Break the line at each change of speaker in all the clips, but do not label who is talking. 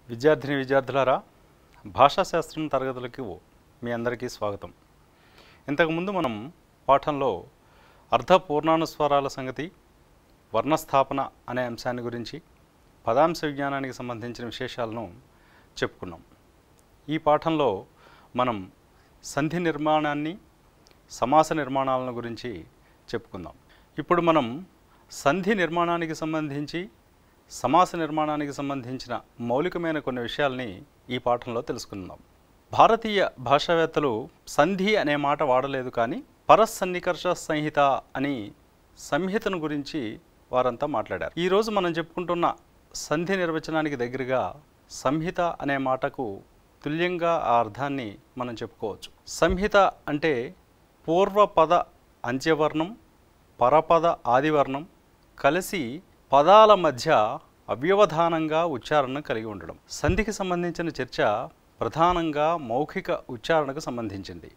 విద్యార్థిని విద్యార్థులారా భాషాశాస్త్రం తరగతులకు మీ అందరికీ స్వాగతం ఇంతకుముందు మనం పాఠంలో అర్ధ పూర్ణానుస్వరాల సంగతి వర్ణస్థాపన అనే అంశాన్ని గురించి పదాంశ విజ్ఞానానికి సంబంధించిన విశేషాలను చెప్పుకున్నాం ఈ పాఠంలో మనం సంధి నిర్మాణాన్ని సమాస నిర్మాణాలను గురించి చెప్పుకుందాం ఇప్పుడు మనం సంధి నిర్మాణానికి సంబంధించి సమాస నిర్మాణానికి సంబంధించిన మౌలికమైన కొన్ని విషయాల్ని ఈ పాఠంలో తెలుసుకుందాం భారతీయ భాషావేత్తలు సంధి అనే మాట వాడలేదు కానీ పరసన్నికర్ష సంహిత అని సంహితను గురించి వారంతా మాట్లాడారు ఈరోజు మనం చెప్పుకుంటున్న సంధి నిర్వచనానికి దగ్గరగా సంహిత అనే మాటకు తుల్యంగా ఆ అర్థాన్ని మనం చెప్పుకోవచ్చు సంహిత అంటే పూర్వపద అంత్యవర్ణం పరపద ఆదివర్ణం కలిసి పదాల మధ్య అవ్యవధానంగా ఉచ్చారణ కలిగి ఉండడం సంధికి సంబంధించిన చర్చ ప్రధానంగా మౌఖిక ఉచ్చారణకు సంబంధించింది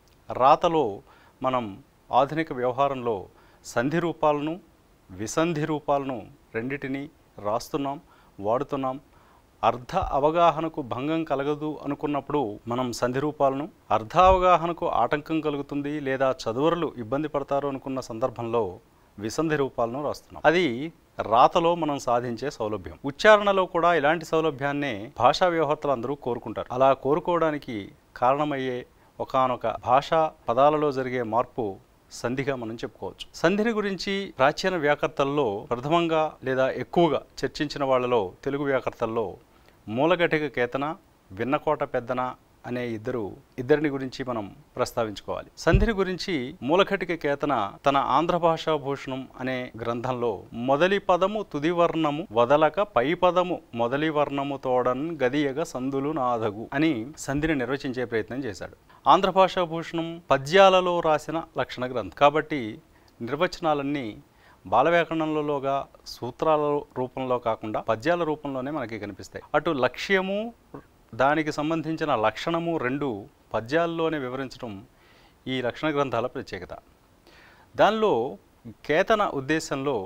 రాతలో మనం ఆధునిక వ్యవహారంలో సంధి రూపాలను విసంధి రూపాలను రెండిటిని రాస్తున్నాం వాడుతున్నాం అర్ధ అవగాహనకు భంగం కలగదు అనుకున్నప్పుడు మనం సంధి రూపాలను అర్ధ అవగాహనకు ఆటంకం కలుగుతుంది లేదా చదువరులు ఇబ్బంది పడతారు అనుకున్న సందర్భంలో విసంధి రూపాలను రాస్తున్నాం అది రాతలో మనం సాధించే సౌలభ్యం ఉచ్చారణలో కూడా ఇలాంటి సౌలభ్యాన్నే భాషా వ్యవహర్తలు అందరూ కోరుకుంటారు అలా కోరుకోవడానికి కారణమయ్యే ఒకానొక భాషా పదాలలో జరిగే మార్పు సంధిగా మనం చెప్పుకోవచ్చు సంధిని గురించి ప్రాచీన వ్యాకర్తల్లో ప్రథమంగా లేదా ఎక్కువగా చర్చించిన వాళ్ళలో తెలుగు వ్యాకర్తల్లో మూలఘటిక కేతన విన్నకోట పెద్దన అనే ఇద్దరు ఇద్దరిని గురించి మనం ప్రస్తావించుకోవాలి సంధిని గురించి మూలఘటిక కేతన తన ఆంధ్ర భాషా భూషణం అనే గ్రంథంలో మొదలి పదము తుది వర్ణము వదలక పై పదము మొదలి వర్ణము తోడన్ గదియగ సందులు నాదగు అని సంధిని నిర్వచించే ప్రయత్నం చేశాడు ఆంధ్ర భాషా భూషణం పద్యాలలో రాసిన లక్షణ గ్రంథం కాబట్టి నిర్వచనాలన్నీ బాల వ్యాకరణంలోగా సూత్రాల రూపంలో కాకుండా పద్యాల రూపంలోనే మనకి కనిపిస్తాయి అటు లక్ష్యము దానికి సంబంధించిన లక్షణము రెండు పద్యాల్లోనే వివరించడం ఈ లక్షణ గ్రంథాల ప్రత్యేకత దానిలో కేతన ఉద్దేశంలో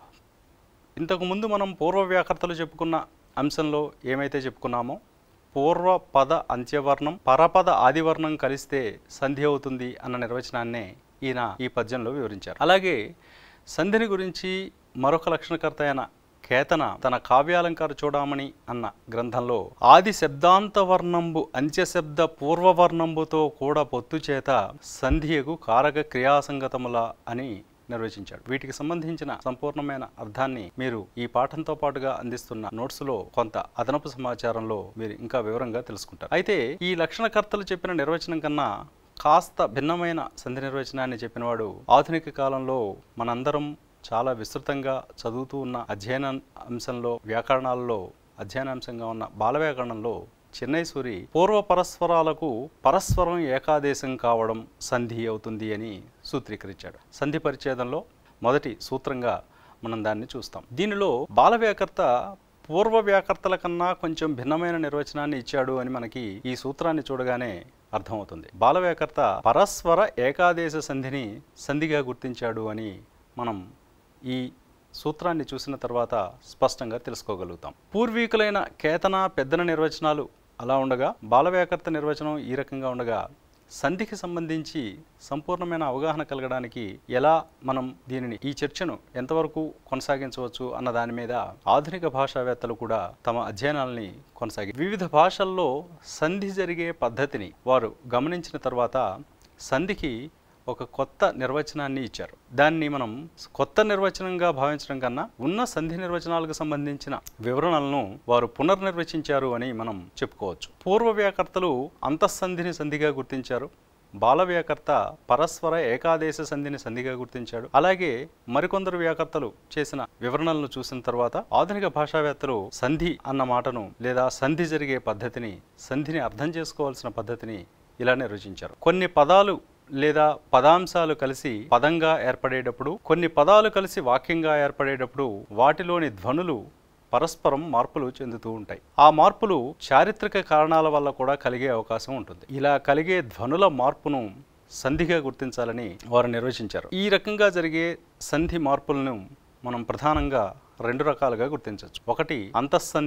ఇంతకుముందు మనం పూర్వ వ్యాకర్తలు చెప్పుకున్న అంశంలో ఏమైతే చెప్పుకున్నామో పూర్వ పద అంత్యవర్ణం పరపద ఆదివర్ణం కలిస్తే సంధి అవుతుంది అన్న నిర్వచనాన్నే ఈయన ఈ పద్యంలో వివరించారు అలాగే సంధిని గురించి మరొక లక్షణకర్త అయిన కేతన తన కావ్యాలంకార చూడమని అన్న గ్రంథంలో ఆది శబ్దాంత వర్ణంబు అంత్యశబ్ద పూర్వవర్ణంబుతో కూడా పొత్తు చేత సంధియకు కారక క్రియాసంగతముల అని నిర్వచించాడు వీటికి సంబంధించిన సంపూర్ణమైన అర్థాన్ని మీరు ఈ పాఠంతో పాటుగా అందిస్తున్న నోట్స్ లో కొంత అదనపు సమాచారంలో మీరు ఇంకా వివరంగా తెలుసుకుంటారు అయితే ఈ లక్షణకర్తలు చెప్పిన నిర్వచనం కన్నా కాస్త భిన్నమైన సంధి నిర్వచనాన్ని చెప్పినవాడు ఆధునిక కాలంలో మనందరం చాలా విస్తృతంగా చదువుతూ ఉన్న అధ్యయన అంశంలో వ్యాకరణాలలో అధ్యయనాంశంగా ఉన్న బాల వ్యాకరణంలో చెన్నై సూరి పూర్వ పరస్పరాలకు పరస్పరం ఏకాదేశం కావడం సంధి అవుతుంది అని సూత్రీకరించాడు సంధి పరిచ్ఛేదంలో మొదటి సూత్రంగా మనం దాన్ని చూస్తాం దీనిలో బాల వ్యాకర్త పూర్వ వ్యాకర్తల కన్నా కొంచెం భిన్నమైన నిర్వచనాన్ని ఇచ్చాడు అని మనకి ఈ సూత్రాన్ని చూడగానే అర్థమవుతుంది బాల వ్యాకర్త పరస్పర ఏకాదేశ సంధిని సంధిగా గుర్తించాడు అని మనం ఈ సూత్రాన్ని చూసిన తర్వాత స్పష్టంగా తెలుసుకోగలుగుతాం పూర్వీకులైన కేతన పెద్దన నిర్వచనాలు అలా ఉండగా బాలవ్యాకర్త నిర్వచనం ఈ రకంగా ఉండగా సంధికి సంబంధించి సంపూర్ణమైన అవగాహన కలగడానికి ఎలా మనం దీనిని ఈ చర్చను ఎంతవరకు కొనసాగించవచ్చు అన్న దాని మీద ఆధునిక భాషావేత్తలు కూడా తమ అధ్యయనాల్ని కొనసాగి వివిధ భాషల్లో సంధి జరిగే పద్ధతిని వారు గమనించిన తర్వాత సంధికి ఒక కొత్త నిర్వచనాన్ని ఇచ్చారు దాన్ని మనం కొత్త నిర్వచనంగా భావించడం కన్నా ఉన్న సంధి నిర్వచనాలకు సంబంధించిన వివరణలను వారు పునర్నిర్వచించారు అని మనం చెప్పుకోవచ్చు పూర్వ వ్యాకర్తలు అంతఃసంధిని సంధిగా గుర్తించారు బాల వ్యాకర్త పరస్పర ఏకాదేశ సంధిని సంధిగా గుర్తించాడు అలాగే మరికొందరు వ్యాకర్తలు చేసిన వివరణలను చూసిన తర్వాత ఆధునిక భాషావేత్తలు సంధి అన్న మాటను లేదా సంధి జరిగే పద్ధతిని సంధిని అర్థం చేసుకోవాల్సిన పద్ధతిని ఇలా నిర్వచించారు కొన్ని పదాలు లేదా పదాంశాలు కలిసి పదంగా ఏర్పడేటప్పుడు కొన్ని పదాలు కలిసి వాక్యంగా ఏర్పడేటప్పుడు వాటిలోని ధ్వనులు పరస్పరం మార్పులు చెందుతూ ఉంటాయి ఆ మార్పులు చారిత్రక కారణాల వల్ల కూడా కలిగే అవకాశం ఉంటుంది ఇలా కలిగే ధ్వనుల మార్పును సంధిగా గుర్తించాలని వారు నిర్వచించారు ఈ రకంగా జరిగే సంధి మార్పులను మనం ప్రధానంగా రెండు రకాలుగా గుర్తించవచ్చు ఒకటి అంతఃసంధి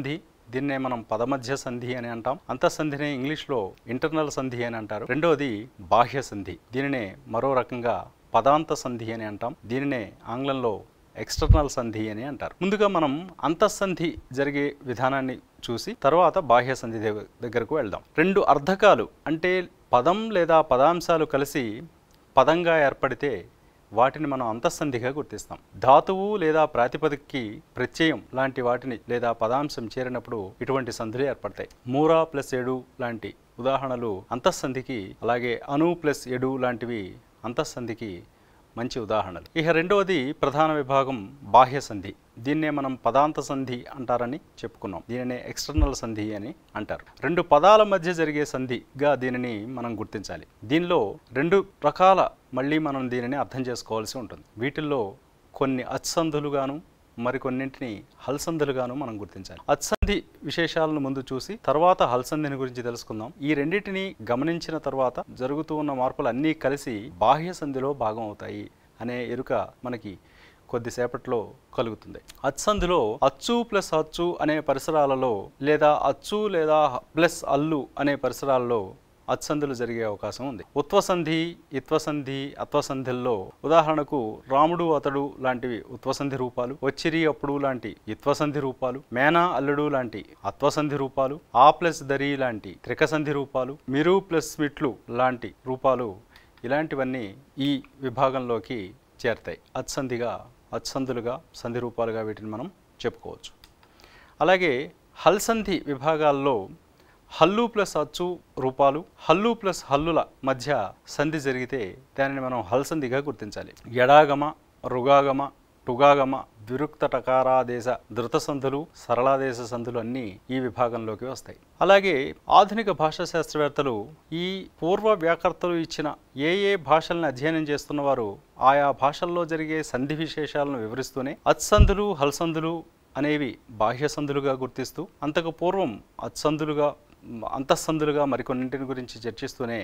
దీన్నే మనం పదమధ్య సంధి అని అంటాం అంతఃసంధిని ఇంగ్లీష్లో ఇంటర్నల్ సంధి అని అంటారు రెండవది బాహ్య సంధి దీనినే మరో రకంగా పదాంత సంధి అని అంటాం దీనినే ఆంగ్లంలో ఎక్స్టర్నల్ సంధి అని అంటారు ముందుగా మనం అంతఃసంధి జరిగే విధానాన్ని చూసి తర్వాత బాహ్య సంధి దగ్గ- దగ్గరకు వెళ్దాం రెండు అర్ధకాలు అంటే పదం లేదా పదాంశాలు కలిసి పదంగా ఏర్పడితే వాటిని మనం అంతఃసంధిగా గుర్తిస్తాం ధాతువు లేదా ప్రాతిపదికకి ప్రత్యయం లాంటి వాటిని లేదా పదాంశం చేరినప్పుడు ఇటువంటి సంధులు ఏర్పడతాయి మూరా ప్లస్ ఎడు లాంటి ఉదాహరణలు అంతఃసంధికి అలాగే అణు ప్లస్ ఎడు లాంటివి అంతఃసంధికి మంచి ఉదాహరణలు ఇక రెండవది ప్రధాన విభాగం బాహ్య సంధి దీన్నే మనం పదాంత సంధి అంటారని చెప్పుకున్నాం దీనినే ఎక్స్టర్నల్ సంధి అని అంటారు రెండు పదాల మధ్య జరిగే సంధిగా దీనిని మనం గుర్తించాలి దీనిలో రెండు రకాల మళ్ళీ మనం దీనిని అర్థం చేసుకోవాల్సి ఉంటుంది వీటిల్లో కొన్ని అత్సంధులుగాను మరికొన్నింటిని హల్సంధులుగాను మనం గుర్తించాలి అత్సంధి విశేషాలను ముందు చూసి తర్వాత హల్సంధిని గురించి తెలుసుకుందాం ఈ రెండింటిని గమనించిన తర్వాత జరుగుతూ ఉన్న మార్పులు అన్నీ కలిసి బాహ్య సంధిలో భాగం అవుతాయి అనే ఎరుక మనకి కొద్దిసేపట్లో కలుగుతుంది అత్సంధిలో అచ్చు ప్లస్ అచ్చు అనే పరిసరాలలో లేదా అచ్చు లేదా ప్లస్ అల్లు అనే పరిసరాలలో అత్సంధులు జరిగే అవకాశం ఉంది ఉత్వసంధి ఇత్వసంధి అత్వసంధిల్లో ఉదాహరణకు రాముడు అతడు లాంటివి ఉత్వసంధి రూపాలు వచ్చిరి అప్పుడు లాంటి ఇత్వసంధి రూపాలు మేనా అల్లుడు లాంటి అత్వసంధి రూపాలు ఆ ప్లస్ దరి లాంటి త్రికసంధి రూపాలు మిరు ప్లస్ మిట్లు లాంటి రూపాలు ఇలాంటివన్నీ ఈ విభాగంలోకి చేరతాయి అత్సంధిగా అత్సంధులుగా సంధి రూపాలుగా వీటిని మనం చెప్పుకోవచ్చు అలాగే హల్సంధి విభాగాల్లో హల్లు ప్లస్ అచ్చు రూపాలు హల్లు ప్లస్ హల్లుల మధ్య సంధి జరిగితే దానిని మనం హల్సంధిగా గుర్తించాలి ఎడాగమ రుగాగమ టుగాగమ విరుక్త టకారాదేశ ధృత సంధులు సరళాదేశ సంధులు అన్నీ ఈ విభాగంలోకి వస్తాయి అలాగే ఆధునిక భాషా శాస్త్రవేత్తలు ఈ పూర్వ వ్యాకర్తలు ఇచ్చిన ఏ ఏ భాషల్ని అధ్యయనం చేస్తున్న వారు ఆయా భాషల్లో జరిగే సంధి విశేషాలను వివరిస్తూనే అత్సంధులు హల్సంధులు అనేవి బాహ్య సంధులుగా గుర్తిస్తూ అంతకు పూర్వం అత్సంధులుగా మ్, అంతఃసంధులుగా మరికొన్నింటిని గురించి చర్చిస్తూనే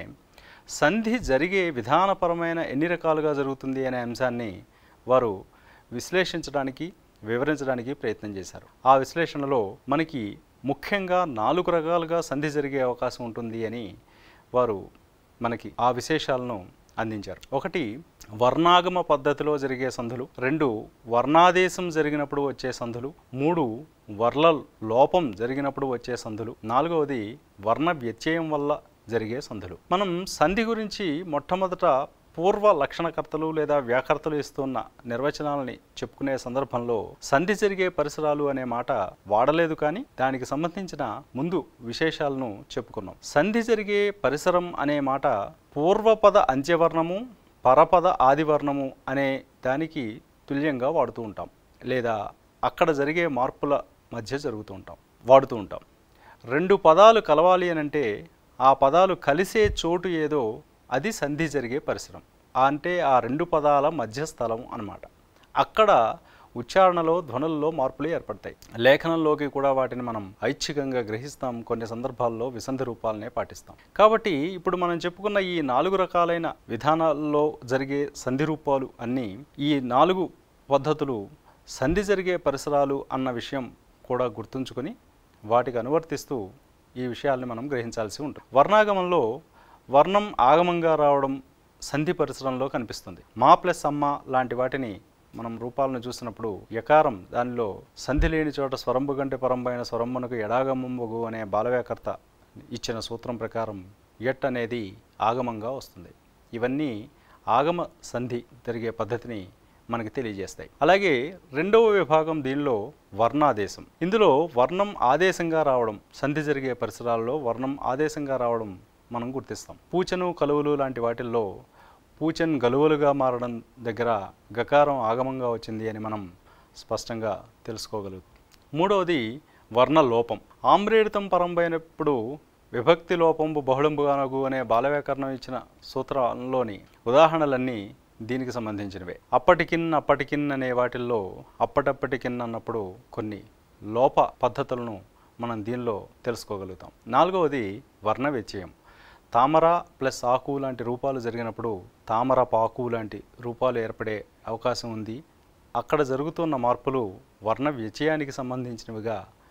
సంధి జరిగే విధానపరమైన ఎన్ని రకాలుగా జరుగుతుంది అనే అంశాన్ని వారు విశ్లేషించడానికి వివరించడానికి ప్రయత్నం చేశారు ఆ విశ్లేషణలో మనకి ముఖ్యంగా నాలుగు రకాలుగా సంధి జరిగే అవకాశం ఉంటుంది అని వారు మనకి ఆ విశేషాలను అందించారు ఒకటి వర్ణాగమ పద్ధతిలో జరిగే సంధులు రెండు వర్ణాదేశం జరిగినప్పుడు వచ్చే సంధులు మూడు వర్ల లోపం జరిగినప్పుడు వచ్చే సంధులు నాలుగవది వర్ణ వ్యత్యయం వల్ల జరిగే సంధులు మనం సంధి గురించి మొట్టమొదట పూర్వ లక్షణకర్తలు లేదా వ్యాకర్తలు ఇస్తున్న నిర్వచనాలని చెప్పుకునే సందర్భంలో సంధి జరిగే పరిసరాలు అనే మాట వాడలేదు కానీ దానికి సంబంధించిన ముందు విశేషాలను చెప్పుకున్నాం సంధి జరిగే పరిసరం అనే మాట పూర్వపద అంత్యవర్ణము పరపద ఆదివర్ణము అనే దానికి తుల్యంగా వాడుతూ ఉంటాం లేదా అక్కడ జరిగే మార్పుల మధ్య జరుగుతూ ఉంటాం వాడుతూ ఉంటాం రెండు పదాలు కలవాలి అని అంటే ఆ పదాలు కలిసే చోటు ఏదో అది సంధి జరిగే పరిసరం అంటే ఆ రెండు పదాల మధ్య స్థలం అన్నమాట అక్కడ ఉచ్చారణలో ధ్వనుల్లో మార్పులు ఏర్పడతాయి లేఖనంలోకి కూడా వాటిని మనం ఐచ్ఛికంగా గ్రహిస్తాం కొన్ని సందర్భాల్లో విసంధి రూపాలనే పాటిస్తాం కాబట్టి ఇప్పుడు మనం చెప్పుకున్న ఈ నాలుగు రకాలైన విధానాల్లో జరిగే సంధి రూపాలు అన్నీ ఈ నాలుగు పద్ధతులు సంధి జరిగే పరిసరాలు అన్న విషయం కూడా గుర్తుంచుకొని వాటికి అనువర్తిస్తూ ఈ విషయాల్ని మనం గ్రహించాల్సి ఉంటుంది వర్ణాగమంలో వర్ణం ఆగమంగా రావడం సంధి పరిసరంలో కనిపిస్తుంది మా ప్లస్ అమ్మ లాంటి వాటిని మనం రూపాలను చూసినప్పుడు యకారం దానిలో సంధి లేని చోట స్వరంబు గంటే పరంబైన స్వరంబునకు ఎడాగమంబుగు అనే బాలవ్యాకర్త ఇచ్చిన సూత్రం ప్రకారం ఎట్ అనేది ఆగమంగా వస్తుంది ఇవన్నీ ఆగమ సంధి జరిగే పద్ధతిని మనకి తెలియజేస్తాయి అలాగే రెండవ విభాగం దీనిలో వర్ణాదేశం ఇందులో వర్ణం ఆదేశంగా రావడం సంధి జరిగే పరిసరాల్లో వర్ణం ఆదేశంగా రావడం మనం గుర్తిస్తాం పూచను కలువలు లాంటి వాటిల్లో పూచన్ గలువలుగా మారడం దగ్గర గకారం ఆగమంగా వచ్చింది అని మనం స్పష్టంగా తెలుసుకోగలుగుతాం మూడవది వర్ణ లోపం ఆమ్రేడితం పరంపైనప్పుడు విభక్తి లోపంబు బహుళంబుగానగు అనే బాలవ్యాకరణం ఇచ్చిన సూత్రంలోని ఉదాహరణలన్నీ దీనికి సంబంధించినవే అప్పటికిన్ అప్పటికిన్ అనే వాటిల్లో అప్పటప్పటికిన్ అన్నప్పుడు కొన్ని లోప పద్ధతులను మనం దీనిలో తెలుసుకోగలుగుతాం నాలుగవది వర్ణ వ్యత్యయం తామర ప్లస్ ఆకు లాంటి రూపాలు జరిగినప్పుడు తామర పాకు లాంటి రూపాలు ఏర్పడే అవకాశం ఉంది అక్కడ జరుగుతున్న మార్పులు వర్ణ వ్యత్యయానికి సంబంధించినవిగా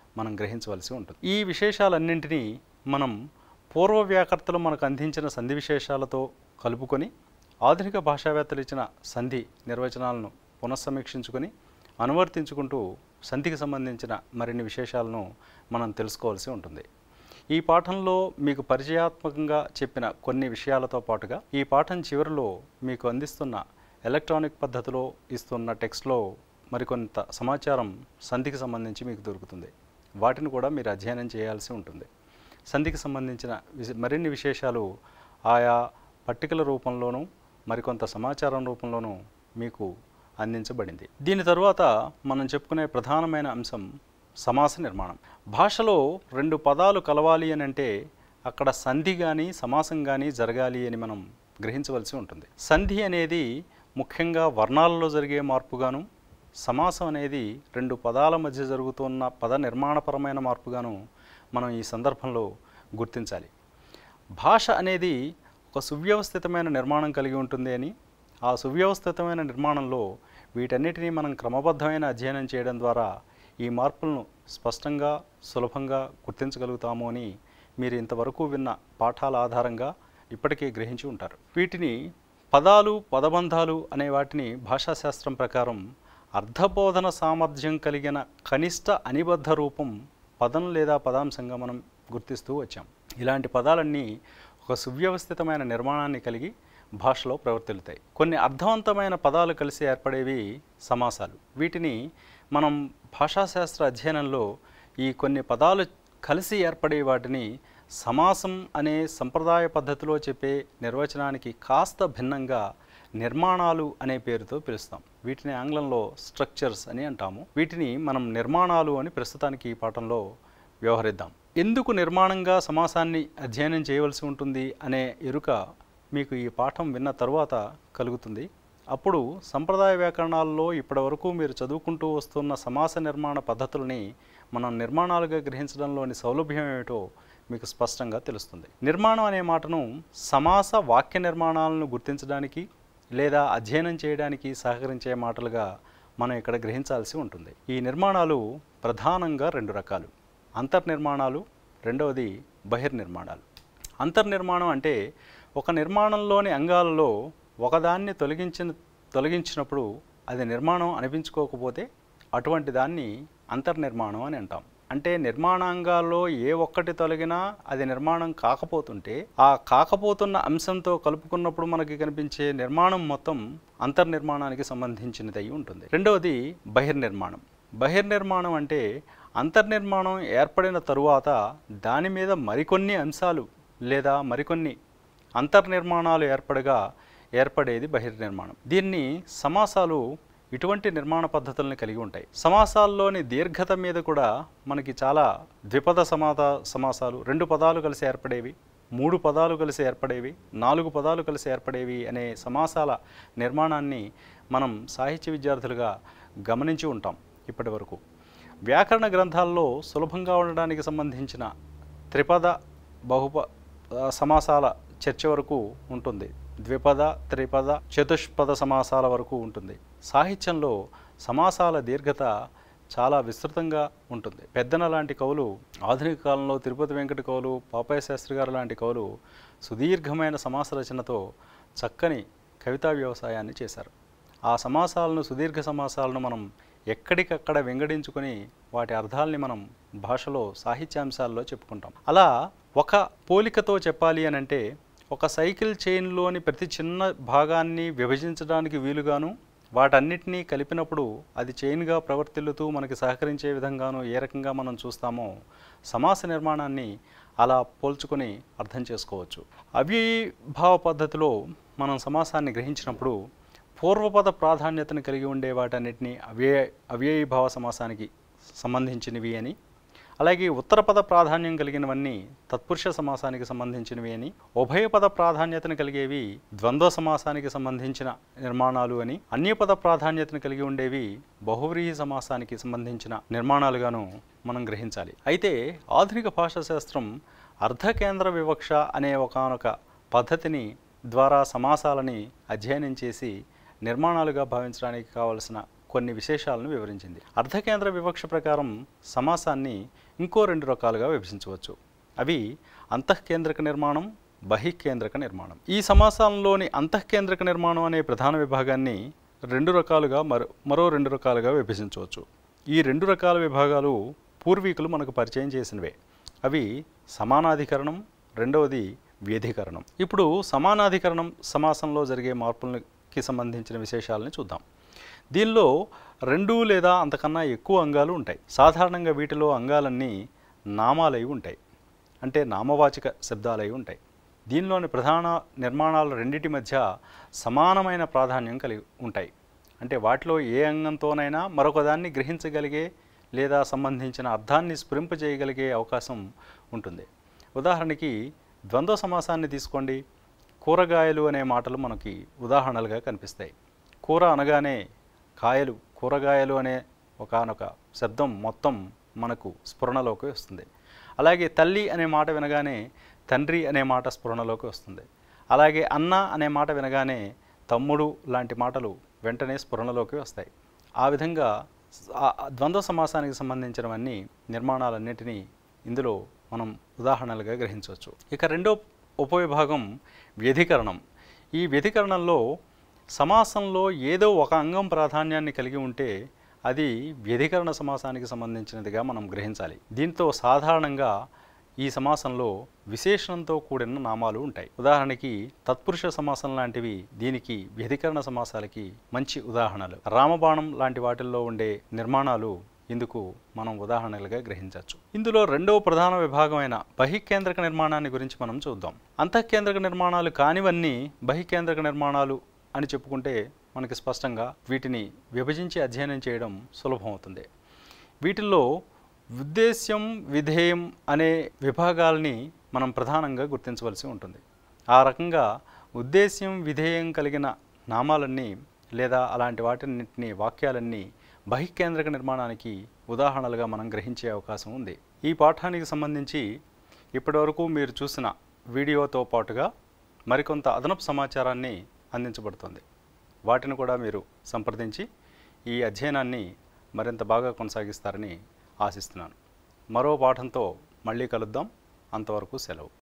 మనం గ్రహించవలసి ఉంటుంది ఈ విశేషాలన్నింటినీ మనం పూర్వ వ్యాకర్తలు మనకు అందించిన సంధి విశేషాలతో కలుపుకొని ఆధునిక భాషావేత్తలు ఇచ్చిన సంధి నిర్వచనాలను పునఃసమీక్షించుకొని అనువర్తించుకుంటూ సంధికి సంబంధించిన మరిన్ని విశేషాలను మనం తెలుసుకోవాల్సి ఉంటుంది ఈ పాఠంలో మీకు పరిచయాత్మకంగా చెప్పిన కొన్ని విషయాలతో పాటుగా ఈ పాఠం చివరిలో మీకు అందిస్తున్న ఎలక్ట్రానిక్ పద్ధతిలో ఇస్తున్న టెక్స్ట్లో మరికొంత సమాచారం సంధికి సంబంధించి మీకు దొరుకుతుంది వాటిని కూడా మీరు అధ్యయనం చేయాల్సి ఉంటుంది సంధికి సంబంధించిన విశ- మరిన్ని విశేషాలు ఆయా పట్టికల రూపంలోనూ మరికొంత సమాచారం రూపంలోనూ మీకు అందించబడింది దీని తరువాత మనం చెప్పుకునే ప్రధానమైన అంశం సమాస నిర్మాణం భాషలో రెండు పదాలు కలవాలి అని అంటే అక్కడ సంధి కానీ సమాసం కానీ జరగాలి అని మనం గ్రహించవలసి ఉంటుంది సంధి అనేది ముఖ్యంగా వర్ణాలలో జరిగే మార్పుగాను సమాసం అనేది రెండు పదాల మధ్య జరుగుతున్న పద నిర్మాణపరమైన మార్పుగాను మనం ఈ సందర్భంలో గుర్తించాలి భాష అనేది ఒక సువ్యవస్థితమైన నిర్మాణం కలిగి ఉంటుంది అని ఆ సువ్యవస్థితమైన నిర్మాణంలో వీటన్నిటినీ మనం క్రమబద్ధమైన అధ్యయనం చేయడం ద్వారా ఈ మార్పులను స్పష్టంగా సులభంగా గుర్తించగలుగుతాము అని మీరు ఇంతవరకు విన్న పాఠాల ఆధారంగా ఇప్పటికే గ్రహించి ఉంటారు వీటిని పదాలు పదబంధాలు అనే వాటిని భాషాశాస్త్రం ప్రకారం అర్థబోధన సామర్థ్యం కలిగిన కనిష్ట అనిబద్ధ రూపం పదం లేదా పదాంశంగా మనం గుర్తిస్తూ వచ్చాం ఇలాంటి పదాలన్నీ ఒక సువ్యవస్థితమైన నిర్మాణాన్ని కలిగి భాషలో ప్రవర్తిల్లుతాయి కొన్ని అర్థవంతమైన పదాలు కలిసి ఏర్పడేవి సమాసాలు వీటిని మనం భాషాశాస్త్ర అధ్యయనంలో ఈ కొన్ని పదాలు కలిసి ఏర్పడే వాటిని సమాసం అనే సంప్రదాయ పద్ధతిలో చెప్పే నిర్వచనానికి కాస్త భిన్నంగా నిర్మాణాలు అనే పేరుతో పిలుస్తాం వీటిని ఆంగ్లంలో స్ట్రక్చర్స్ అని అంటాము వీటిని మనం నిర్మాణాలు అని ప్రస్తుతానికి ఈ పాఠంలో వ్యవహరిద్దాం ఎందుకు నిర్మాణంగా సమాసాన్ని అధ్యయనం చేయవలసి ఉంటుంది అనే ఎరుక మీకు ఈ పాఠం విన్న తరువాత కలుగుతుంది అప్పుడు సంప్రదాయ వ్యాకరణాల్లో ఇప్పటివరకు మీరు చదువుకుంటూ వస్తున్న సమాస నిర్మాణ పద్ధతుల్ని మనం నిర్మాణాలుగా గ్రహించడంలోని సౌలభ్యం ఏమిటో మీకు స్పష్టంగా తెలుస్తుంది నిర్మాణం అనే మాటను సమాస వాక్య నిర్మాణాలను గుర్తించడానికి లేదా అధ్యయనం చేయడానికి సహకరించే మాటలుగా మనం ఇక్కడ గ్రహించాల్సి ఉంటుంది ఈ నిర్మాణాలు ప్రధానంగా రెండు రకాలు అంతర్నిర్మాణాలు రెండవది బహిర్నిర్మాణాలు అంతర్నిర్మాణం అంటే ఒక నిర్మాణంలోని అంగాలలో ఒకదాన్ని తొలగించిన తొలగించినప్పుడు అది నిర్మాణం అనిపించుకోకపోతే అటువంటి దాన్ని అంతర్నిర్మాణం అని అంటాం అంటే నిర్మాణాంగాల్లో ఏ ఒక్కటి తొలగినా అది నిర్మాణం కాకపోతుంటే ఆ కాకపోతున్న అంశంతో కలుపుకున్నప్పుడు మనకి కనిపించే నిర్మాణం మొత్తం అంతర్నిర్మాణానికి సంబంధించినది అయి ఉంటుంది రెండవది బహిర్నిర్మాణం బహిర్నిర్మాణం అంటే అంతర్నిర్మాణం ఏర్పడిన తరువాత దాని మీద మరికొన్ని అంశాలు లేదా మరికొన్ని అంతర్నిర్మాణాలు ఏర్పడగా ఏర్పడేది బహిర్నిర్మాణం దీన్ని సమాసాలు ఇటువంటి నిర్మాణ పద్ధతుల్ని కలిగి ఉంటాయి సమాసాల్లోని దీర్ఘత మీద కూడా మనకి చాలా ద్విపద సమాత సమాసాలు రెండు పదాలు కలిసి ఏర్పడేవి మూడు పదాలు కలిసి ఏర్పడేవి నాలుగు పదాలు కలిసి ఏర్పడేవి అనే సమాసాల నిర్మాణాన్ని మనం సాహిత్య విద్యార్థులుగా గమనించి ఉంటాం ఇప్పటి వరకు వ్యాకరణ గ్రంథాల్లో సులభంగా ఉండడానికి సంబంధించిన త్రిపద బహుప ఆ, సమాసాల చర్చ వరకు ఉంటుంది ద్విపద త్రిపద చతుష్పద సమాసాల వరకు ఉంటుంది సాహిత్యంలో సమాసాల దీర్ఘత చాలా విస్తృతంగా ఉంటుంది పెద్దన లాంటి కవులు ఆధునిక కాలంలో తిరుపతి వెంకట కవులు పాపయ్య శాస్త్రి గారు లాంటి కవులు సుదీర్ఘమైన సమాస రచనతో చక్కని కవితా వ్యవసాయాన్ని చేశారు ఆ సమాసాలను సుదీర్ఘ సమాసాలను మనం ఎక్కడికక్కడ వెంగడించుకొని వాటి అర్థాలని మనం భాషలో సాహిత్యాంశాల్లో చెప్పుకుంటాం అలా ఒక పోలికతో చెప్పాలి అని అంటే ఒక సైకిల్ చైన్లోని ప్రతి చిన్న భాగాన్ని విభజించడానికి వీలుగాను వాటన్నిటినీ కలిపినప్పుడు అది చైన్గా ప్రవర్తిల్లుతూ మనకి సహకరించే విధంగాను ఏ రకంగా మనం చూస్తామో సమాస నిర్మాణాన్ని అలా పోల్చుకొని అర్థం చేసుకోవచ్చు అవ్యయీభావ పద్ధతిలో మనం సమాసాన్ని గ్రహించినప్పుడు పూర్వపద ప్రాధాన్యతను కలిగి ఉండే వాటన్నిటిని అవ్యయ అవ్యయీభావ సమాసానికి సంబంధించినవి అని అలాగే ఉత్తరపద ప్రాధాన్యం కలిగినవన్నీ తత్పురుష సమాసానికి సంబంధించినవి అని ఉభయపద ప్రాధాన్యతను కలిగేవి ద్వంద్వ సమాసానికి సంబంధించిన నిర్మాణాలు అని అన్యపద ప్రాధాన్యతను కలిగి ఉండేవి బహువ్రీహి సమాసానికి సంబంధించిన నిర్మాణాలుగాను మనం గ్రహించాలి అయితే ఆధునిక భాషా శాస్త్రం అర్ధకేంద్ర వివక్ష అనే ఒకానొక పద్ధతిని ద్వారా సమాసాలని అధ్యయనం చేసి నిర్మాణాలుగా భావించడానికి కావలసిన కొన్ని విశేషాలను వివరించింది అర్ధకేంద్ర వివక్ష ప్రకారం సమాసాన్ని ఇంకో రెండు రకాలుగా విభజించవచ్చు అవి అంతఃకేంద్రక నిర్మాణం బహికేంద్రక నిర్మాణం ఈ సమాసాలంలోని అంతఃకేంద్రక నిర్మాణం అనే ప్రధాన విభాగాన్ని రెండు రకాలుగా మరో మరో రెండు రకాలుగా విభజించవచ్చు ఈ రెండు రకాల విభాగాలు పూర్వీకులు మనకు పరిచయం చేసినవే అవి సమానాధికరణం రెండవది వ్యధికరణం ఇప్పుడు సమానాధికరణం సమాసంలో జరిగే మార్పులకి సంబంధించిన విశేషాలని చూద్దాం దీనిలో రెండు లేదా అంతకన్నా ఎక్కువ అంగాలు ఉంటాయి సాధారణంగా వీటిలో అంగాలన్నీ నామాలై ఉంటాయి అంటే నామవాచక శబ్దాలై ఉంటాయి దీనిలోని ప్రధాన నిర్మాణాలు రెండింటి మధ్య సమానమైన ప్రాధాన్యం కలిగి ఉంటాయి అంటే వాటిలో ఏ అంగంతోనైనా మరొకదాన్ని గ్రహించగలిగే లేదా సంబంధించిన అర్థాన్ని స్ఫురింపజేయగలిగే అవకాశం ఉంటుంది ఉదాహరణకి ద్వంద్వ సమాసాన్ని తీసుకోండి కూరగాయలు అనే మాటలు మనకి ఉదాహరణలుగా కనిపిస్తాయి కూర అనగానే కాయలు కూరగాయలు అనే ఒకానొక శబ్దం మొత్తం మనకు స్ఫురణలోకి వస్తుంది అలాగే తల్లి అనే మాట వినగానే తండ్రి అనే మాట స్ఫురణలోకి వస్తుంది అలాగే అన్న అనే మాట వినగానే తమ్ముడు లాంటి మాటలు వెంటనే స్ఫురణలోకి వస్తాయి ఆ విధంగా ఆ ద్వంద్వ సమాసానికి సంబంధించినవన్నీ నిర్మాణాలన్నింటినీ ఇందులో మనం ఉదాహరణలుగా గ్రహించవచ్చు ఇక రెండో ఉపవిభాగం వ్యధికరణం ఈ వ్యధికరణంలో సమాసంలో ఏదో ఒక అంగం ప్రాధాన్యాన్ని కలిగి ఉంటే అది వ్యధికరణ సమాసానికి సంబంధించినదిగా మనం గ్రహించాలి దీంతో సాధారణంగా ఈ సమాసంలో విశేషణంతో కూడిన నామాలు ఉంటాయి ఉదాహరణకి తత్పురుష సమాసం లాంటివి దీనికి వ్యధికరణ సమాసాలకి మంచి ఉదాహరణలు రామబాణం లాంటి వాటిల్లో ఉండే నిర్మాణాలు ఇందుకు మనం ఉదాహరణలుగా గ్రహించవచ్చు ఇందులో రెండవ ప్రధాన విభాగమైన బహికేంద్రక నిర్మాణాన్ని గురించి మనం చూద్దాం అంతఃకేంద్రక నిర్మాణాలు కానివన్నీ బహికేంద్రక నిర్మాణాలు అని చెప్పుకుంటే మనకి స్పష్టంగా వీటిని విభజించి అధ్యయనం చేయడం సులభం అవుతుంది వీటిల్లో ఉద్దేశ్యం విధేయం అనే విభాగాల్ని మనం ప్రధానంగా గుర్తించవలసి ఉంటుంది ఆ రకంగా ఉద్దేశ్యం విధేయం కలిగిన నామాలన్నీ లేదా అలాంటి వాటిన్నింటినీ వాక్యాలన్నీ బహికేంద్రక నిర్మాణానికి ఉదాహరణలుగా మనం గ్రహించే అవకాశం ఉంది ఈ పాఠానికి సంబంధించి ఇప్పటివరకు మీరు చూసిన వీడియోతో పాటుగా మరికొంత అదనపు సమాచారాన్ని అందించబడుతుంది వాటిని కూడా మీరు సంప్రదించి ఈ అధ్యయనాన్ని మరింత బాగా కొనసాగిస్తారని ఆశిస్తున్నాను మరో పాఠంతో మళ్ళీ కలుద్దాం అంతవరకు సెలవు